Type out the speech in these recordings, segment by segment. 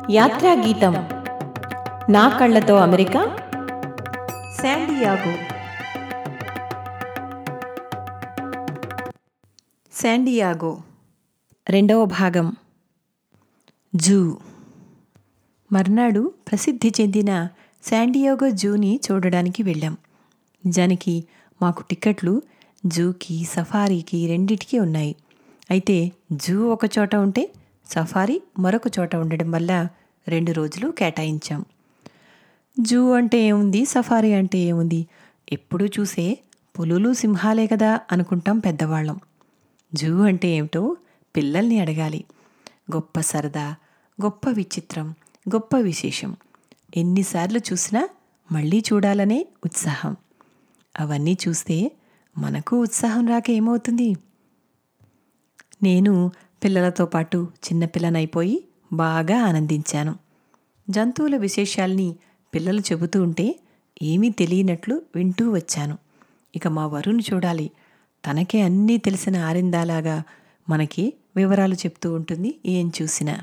యాత్రా గీతం నా కళ్ళతో అమెరికా శాండియాగో శాండియాగో రెండవ భాగం జూ మర్నాడు ప్రసిద్ధి చెందిన శాండియాగో జూని చూడడానికి వెళ్ళాం నిజానికి మాకు టికెట్లు జూకి సఫారీకి రెండిటికి ఉన్నాయి అయితే జూ ఒక చోట ఉంటే సఫారీ మరొక చోట ఉండడం వల్ల రెండు రోజులు కేటాయించాం జూ అంటే ఏముంది సఫారీ అంటే ఏముంది ఎప్పుడూ చూసే పులులు సింహాలే కదా అనుకుంటాం పెద్దవాళ్ళం జూ అంటే ఏమిటో పిల్లల్ని అడగాలి గొప్ప సరదా గొప్ప విచిత్రం గొప్ప విశేషం ఎన్నిసార్లు చూసినా మళ్ళీ చూడాలనే ఉత్సాహం అవన్నీ చూస్తే మనకు ఉత్సాహం రాక ఏమవుతుంది నేను పిల్లలతో పాటు చిన్నపిల్లనైపోయి బాగా ఆనందించాను జంతువుల విశేషాల్ని పిల్లలు చెబుతూ ఉంటే ఏమీ తెలియనట్లు వింటూ వచ్చాను ఇక మా వరుణ్ చూడాలి తనకే అన్నీ తెలిసిన ఆరిందాలాగా మనకి వివరాలు చెప్తూ ఉంటుంది ఏం చూసినా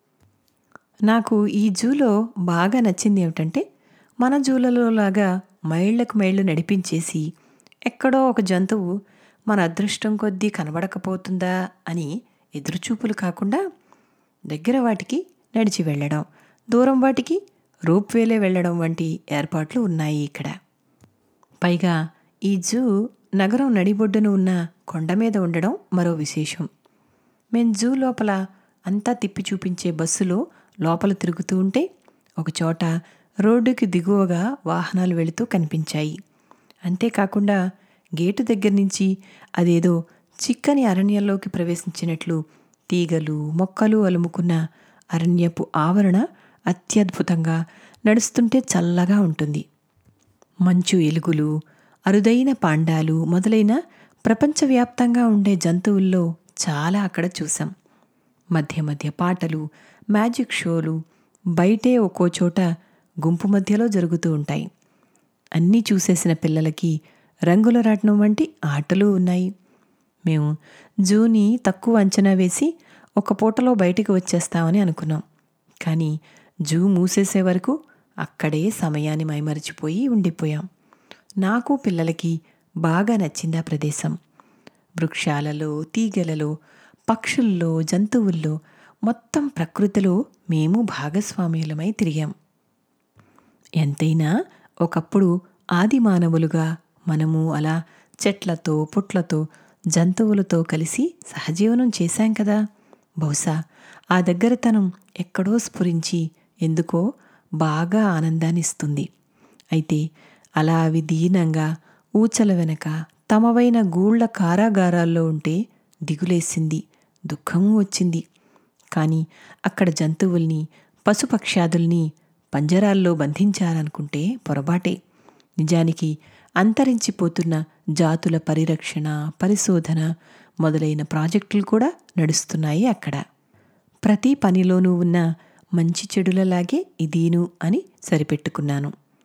నాకు ఈ జూలో బాగా నచ్చింది ఏమిటంటే మన జూలలో లాగా మైళ్ళకు మైళ్ళు నడిపించేసి ఎక్కడో ఒక జంతువు మన అదృష్టం కొద్దీ కనబడకపోతుందా అని ఎదురుచూపులు కాకుండా దగ్గర వాటికి నడిచి వెళ్ళడం దూరం వాటికి రోప్ వేలే వెళ్ళడం వంటి ఏర్పాట్లు ఉన్నాయి ఇక్కడ పైగా ఈ జూ నగరం నడిబొడ్డున ఉన్న కొండ మీద ఉండడం మరో విశేషం మేం జూ లోపల అంతా తిప్పి చూపించే బస్సులో లోపల తిరుగుతూ ఉంటే ఒకచోట రోడ్డుకి దిగువగా వాహనాలు వెళుతూ కనిపించాయి అంతేకాకుండా గేటు దగ్గర నుంచి అదేదో చిక్కని అరణ్యంలోకి ప్రవేశించినట్లు తీగలు మొక్కలు అలుముకున్న అరణ్యపు ఆవరణ అత్యద్భుతంగా నడుస్తుంటే చల్లగా ఉంటుంది మంచు ఎలుగులు అరుదైన పాండాలు మొదలైన ప్రపంచవ్యాప్తంగా ఉండే జంతువుల్లో చాలా అక్కడ చూసాం మధ్య మధ్య పాటలు మ్యాజిక్ షోలు బయటే ఒక్కో చోట గుంపు మధ్యలో జరుగుతూ ఉంటాయి అన్నీ చూసేసిన పిల్లలకి రంగుల రాట్నం వంటి ఆటలు ఉన్నాయి మేము జూని తక్కువ అంచనా వేసి ఒక పూటలో బయటికి వచ్చేస్తామని అనుకున్నాం కానీ జూ మూసేసే వరకు అక్కడే సమయాన్ని మైమరిచిపోయి ఉండిపోయాం నాకు పిల్లలకి బాగా నచ్చింది ఆ ప్రదేశం వృక్షాలలో తీగలలో పక్షుల్లో జంతువుల్లో మొత్తం ప్రకృతిలో మేము భాగస్వామ్యులమై తిరిగాం ఎంతైనా ఒకప్పుడు ఆది మానవులుగా మనము అలా చెట్లతో పుట్లతో జంతువులతో కలిసి సహజీవనం చేశాం కదా బహుశా ఆ దగ్గరతనం ఎక్కడో స్ఫురించి ఎందుకో బాగా ఆనందాన్నిస్తుంది అయితే అలా అవి దీనంగా ఊచల వెనక తమవైన గూళ్ల కారాగారాల్లో ఉంటే దిగులేసింది దుఃఖము వచ్చింది కానీ అక్కడ జంతువుల్ని పశుపక్షాదుల్ని పంజరాల్లో బంధించాలనుకుంటే పొరపాటే నిజానికి అంతరించిపోతున్న జాతుల పరిరక్షణ పరిశోధన మొదలైన ప్రాజెక్టులు కూడా నడుస్తున్నాయి అక్కడ ప్రతి పనిలోనూ ఉన్న మంచి చెడులలాగే ఇదీను అని సరిపెట్టుకున్నాను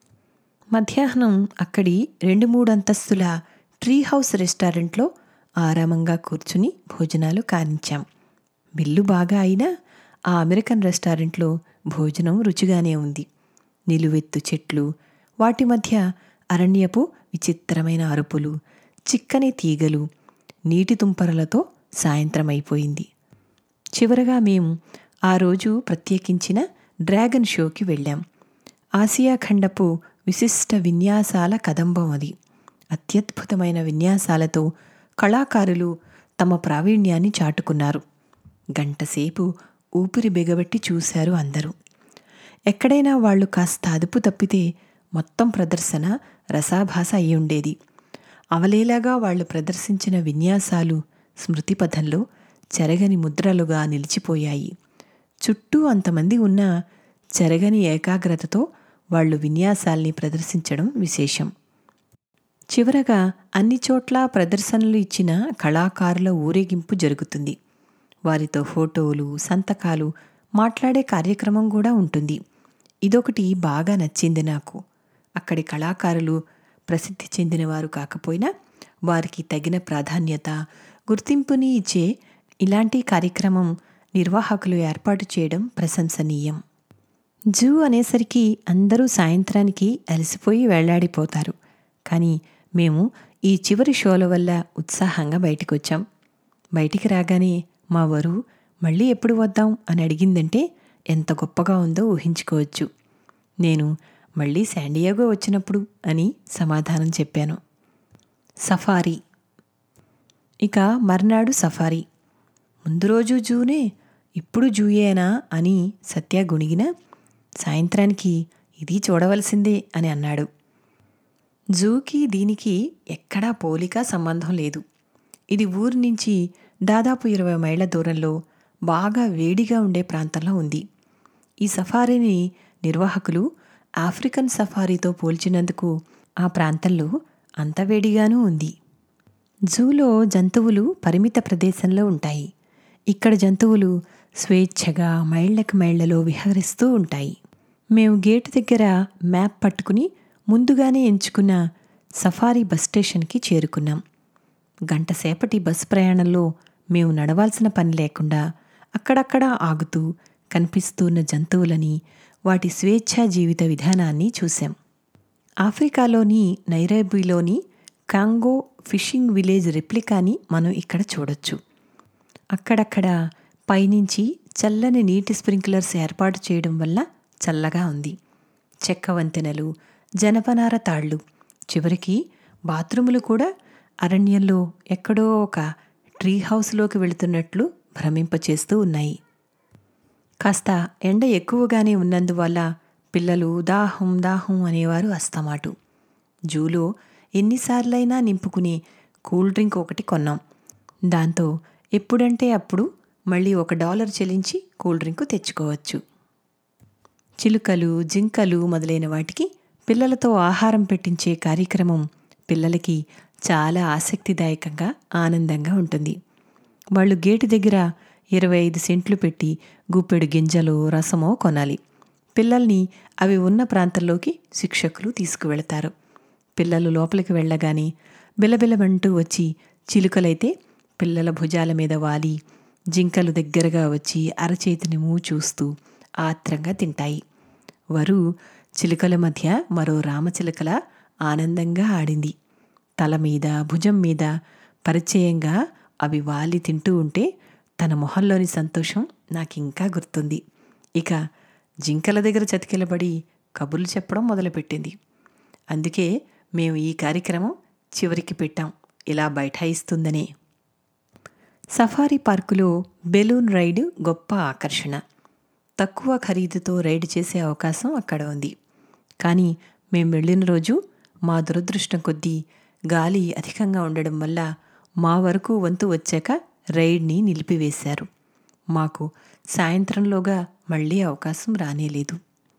మధ్యాహ్నం అక్కడి రెండు మూడు అంతస్తుల ట్రీ హౌస్ రెస్టారెంట్లో ఆరామంగా కూర్చుని భోజనాలు కానించాం బిల్లు బాగా అయినా ఆ అమెరికన్ రెస్టారెంట్లో భోజనం రుచిగానే ఉంది నిలువెత్తు చెట్లు వాటి మధ్య అరణ్యపు విచిత్రమైన అరుపులు చిక్కని తీగలు నీటి తుంపరలతో సాయంత్రం అయిపోయింది చివరగా మేము ఆ రోజు ప్రత్యేకించిన డ్రాగన్ షోకి వెళ్ళాం ఆసియా ఖండపు విశిష్ట విన్యాసాల కదంబం అది అత్యద్భుతమైన విన్యాసాలతో కళాకారులు తమ ప్రావీణ్యాన్ని చాటుకున్నారు గంటసేపు ఊపిరి బిగబెట్టి చూశారు అందరూ ఎక్కడైనా వాళ్ళు కాస్త అదుపు తప్పితే మొత్తం ప్రదర్శన రసాభాస అయి ఉండేది అవలేలాగా వాళ్ళు ప్రదర్శించిన విన్యాసాలు స్మృతిపథంలో చెరగని ముద్రలుగా నిలిచిపోయాయి చుట్టూ అంతమంది ఉన్నా చెరగని ఏకాగ్రతతో వాళ్ళు విన్యాసాల్ని ప్రదర్శించడం విశేషం చివరగా అన్ని చోట్ల ప్రదర్శనలు ఇచ్చిన కళాకారుల ఊరేగింపు జరుగుతుంది వారితో ఫోటోలు సంతకాలు మాట్లాడే కార్యక్రమం కూడా ఉంటుంది ఇదొకటి బాగా నచ్చింది నాకు అక్కడి కళాకారులు ప్రసిద్ధి చెందినవారు కాకపోయినా వారికి తగిన ప్రాధాన్యత గుర్తింపుని ఇచ్చే ఇలాంటి కార్యక్రమం నిర్వాహకులు ఏర్పాటు చేయడం ప్రశంసనీయం జూ అనేసరికి అందరూ సాయంత్రానికి అలసిపోయి వేళ్లాడిపోతారు కానీ మేము ఈ చివరి షోల వల్ల ఉత్సాహంగా బయటికి వచ్చాం బయటికి రాగానే మా వరు మళ్ళీ ఎప్పుడు వద్దాం అని అడిగిందంటే ఎంత గొప్పగా ఉందో ఊహించుకోవచ్చు నేను మళ్ళీ శాండియాగో వచ్చినప్పుడు అని సమాధానం చెప్పాను సఫారీ ఇక మర్నాడు సఫారీ ముందు రోజు జూనే ఇప్పుడు జూయేనా అని సత్య గుణిగిన సాయంత్రానికి ఇది చూడవలసిందే అని అన్నాడు జూకి దీనికి ఎక్కడా పోలిక సంబంధం లేదు ఇది ఊరి నుంచి దాదాపు ఇరవై మైళ్ళ దూరంలో బాగా వేడిగా ఉండే ప్రాంతంలో ఉంది ఈ సఫారీని నిర్వాహకులు ఆఫ్రికన్ సఫారీతో పోల్చినందుకు ఆ ప్రాంతంలో అంత వేడిగానూ ఉంది జూలో జంతువులు పరిమిత ప్రదేశంలో ఉంటాయి ఇక్కడ జంతువులు స్వేచ్ఛగా మైళ్ళకు మైళ్లలో విహరిస్తూ ఉంటాయి మేము గేటు దగ్గర మ్యాప్ పట్టుకుని ముందుగానే ఎంచుకున్న సఫారీ బస్ స్టేషన్కి చేరుకున్నాం గంట సేపటి బస్ ప్రయాణంలో మేము నడవాల్సిన పని లేకుండా అక్కడక్కడ ఆగుతూ కనిపిస్తున్న జంతువులని వాటి స్వేచ్ఛా జీవిత విధానాన్ని చూశాం ఆఫ్రికాలోని నైరోబీలోని కాంగో ఫిషింగ్ విలేజ్ రెప్లికాని మనం ఇక్కడ చూడొచ్చు అక్కడక్కడ పైనుంచి చల్లని నీటి స్ప్రింక్లర్స్ ఏర్పాటు చేయడం వల్ల చల్లగా ఉంది చెక్క వంతెనలు జనపనార తాళ్ళు చివరికి బాత్రూములు కూడా అరణ్యంలో ఎక్కడో ఒక ట్రీ హౌస్లోకి వెళుతున్నట్లు భ్రమింపచేస్తూ ఉన్నాయి కాస్త ఎండ ఎక్కువగానే ఉన్నందువల్ల పిల్లలు దాహం దాహం అనేవారు అస్తమాటు జూలో ఎన్నిసార్లైనా నింపుకుని కూల్ డ్రింక్ ఒకటి కొన్నాం దాంతో ఎప్పుడంటే అప్పుడు మళ్ళీ ఒక డాలర్ చెల్లించి కూల్ డ్రింక్ తెచ్చుకోవచ్చు చిలుకలు జింకలు మొదలైన వాటికి పిల్లలతో ఆహారం పెట్టించే కార్యక్రమం పిల్లలకి చాలా ఆసక్తిదాయకంగా ఆనందంగా ఉంటుంది వాళ్ళు గేటు దగ్గర ఇరవై ఐదు సెంట్లు పెట్టి గుప్పెడు గింజలో రసమో కొనాలి పిల్లల్ని అవి ఉన్న ప్రాంతంలోకి శిక్షకులు తీసుకువెళతారు పిల్లలు లోపలికి వెళ్ళగానే బిలబిలమంటూ వచ్చి చిలుకలైతే పిల్లల భుజాల మీద వాలి జింకలు దగ్గరగా వచ్చి అరచేతిని మూ చూస్తూ ఆత్రంగా తింటాయి వరు చిలుకల మధ్య మరో రామచిలుకల ఆనందంగా ఆడింది తల మీద భుజం మీద పరిచయంగా అవి వాలి తింటూ ఉంటే తన మొహంలోని సంతోషం నాకింకా గుర్తుంది ఇక జింకల దగ్గర చతికిలబడి కబుర్లు చెప్పడం మొదలుపెట్టింది అందుకే మేము ఈ కార్యక్రమం చివరికి పెట్టాం ఇలా బైఠాయిస్తుందనే సఫారీ పార్కులో బెలూన్ రైడ్ గొప్ప ఆకర్షణ తక్కువ ఖరీదుతో రైడ్ చేసే అవకాశం అక్కడ ఉంది కానీ మేము వెళ్ళిన రోజు మా దురదృష్టం కొద్దీ గాలి అధికంగా ఉండడం వల్ల మా వరకు వంతు వచ్చాక రైడ్ని నిలిపివేశారు మాకు సాయంత్రంలోగా మళ్ళీ అవకాశం రానేలేదు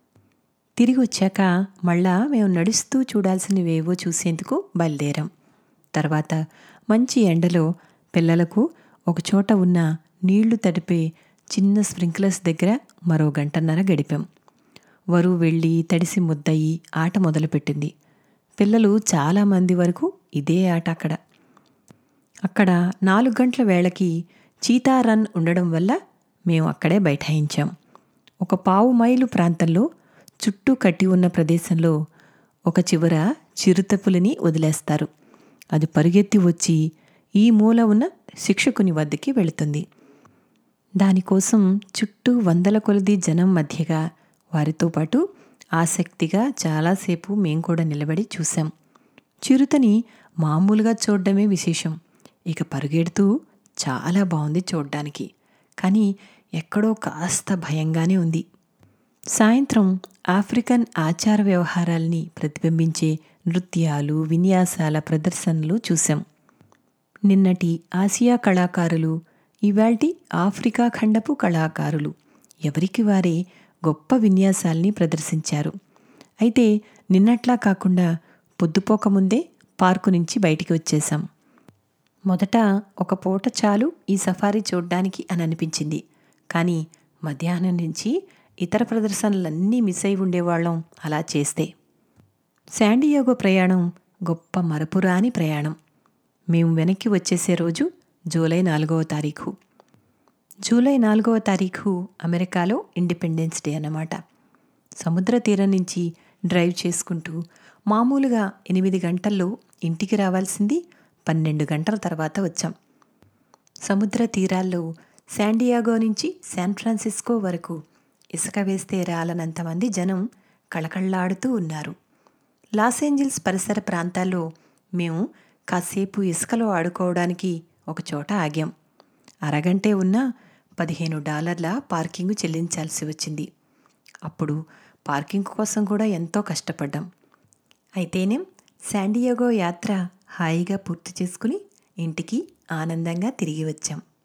తిరిగి వచ్చాక మళ్ళా మేము నడుస్తూ చూడాల్సినవేవో చూసేందుకు బయలుదేరాం తర్వాత మంచి ఎండలో పిల్లలకు ఒకచోట ఉన్న నీళ్లు తడిపే చిన్న స్ప్రింక్లర్స్ దగ్గర మరో గంటన్నర గడిపాం వరు వెళ్ళి తడిసి ముద్దయి ఆట మొదలుపెట్టింది పిల్లలు చాలామంది వరకు ఇదే ఆట అక్కడ అక్కడ నాలుగు గంటల వేళకి చీతా రన్ ఉండడం వల్ల మేము అక్కడే బైఠాయించాం ఒక పావు మైలు ప్రాంతంలో చుట్టూ కట్టి ఉన్న ప్రదేశంలో ఒక చివర చిరుతపులిని వదిలేస్తారు అది పరుగెత్తి వచ్చి ఈ మూల ఉన్న శిక్షకుని వద్దకి వెళుతుంది దానికోసం చుట్టూ వందల కొలది జనం మధ్యగా వారితో పాటు ఆసక్తిగా చాలాసేపు మేం కూడా నిలబడి చూశాం చిరుతని మామూలుగా చూడడమే విశేషం ఇక పరుగెడుతూ చాలా బాగుంది చూడ్డానికి కానీ ఎక్కడో కాస్త భయంగానే ఉంది సాయంత్రం ఆఫ్రికన్ ఆచార వ్యవహారాల్ని ప్రతిబింబించే నృత్యాలు విన్యాసాల ప్రదర్శనలు చూశాం నిన్నటి ఆసియా కళాకారులు ఇవాల్టి ఆఫ్రికా ఖండపు కళాకారులు ఎవరికి వారే గొప్ప విన్యాసాల్ని ప్రదర్శించారు అయితే నిన్నట్లా కాకుండా పొద్దుపోకముందే పార్కు నుంచి బయటికి వచ్చేశాం మొదట ఒక పూట చాలు ఈ సఫారీ చూడ్డానికి అని అనిపించింది కానీ మధ్యాహ్నం నుంచి ఇతర ప్రదర్శనలన్నీ మిస్ అయి ఉండేవాళ్ళం అలా చేస్తే శాండియోగో ప్రయాణం గొప్ప మరపురాని ప్రయాణం మేము వెనక్కి వచ్చేసే రోజు జూలై నాలుగవ తారీఖు జూలై నాలుగవ తారీఖు అమెరికాలో ఇండిపెండెన్స్ డే అన్నమాట సముద్ర తీరం నుంచి డ్రైవ్ చేసుకుంటూ మామూలుగా ఎనిమిది గంటల్లో ఇంటికి రావాల్సింది పన్నెండు గంటల తర్వాత వచ్చాం సముద్ర తీరాల్లో శాండియాగో నుంచి శాన్ ఫ్రాన్సిస్కో వరకు ఇసుక వేస్తే రాలనంతమంది జనం కళకళ్ళాడుతూ ఉన్నారు లాస్ ఏంజల్స్ పరిసర ప్రాంతాల్లో మేము కాసేపు ఇసుకలో ఆడుకోవడానికి ఒక చోట ఆగాం అరగంటే ఉన్నా పదిహేను డాలర్ల పార్కింగ్ చెల్లించాల్సి వచ్చింది అప్పుడు పార్కింగ్ కోసం కూడా ఎంతో కష్టపడ్డాం అయితేనేం శాండియాగో యాత్ర హాయిగా పూర్తి చేసుకుని ఇంటికి ఆనందంగా తిరిగి వచ్చాం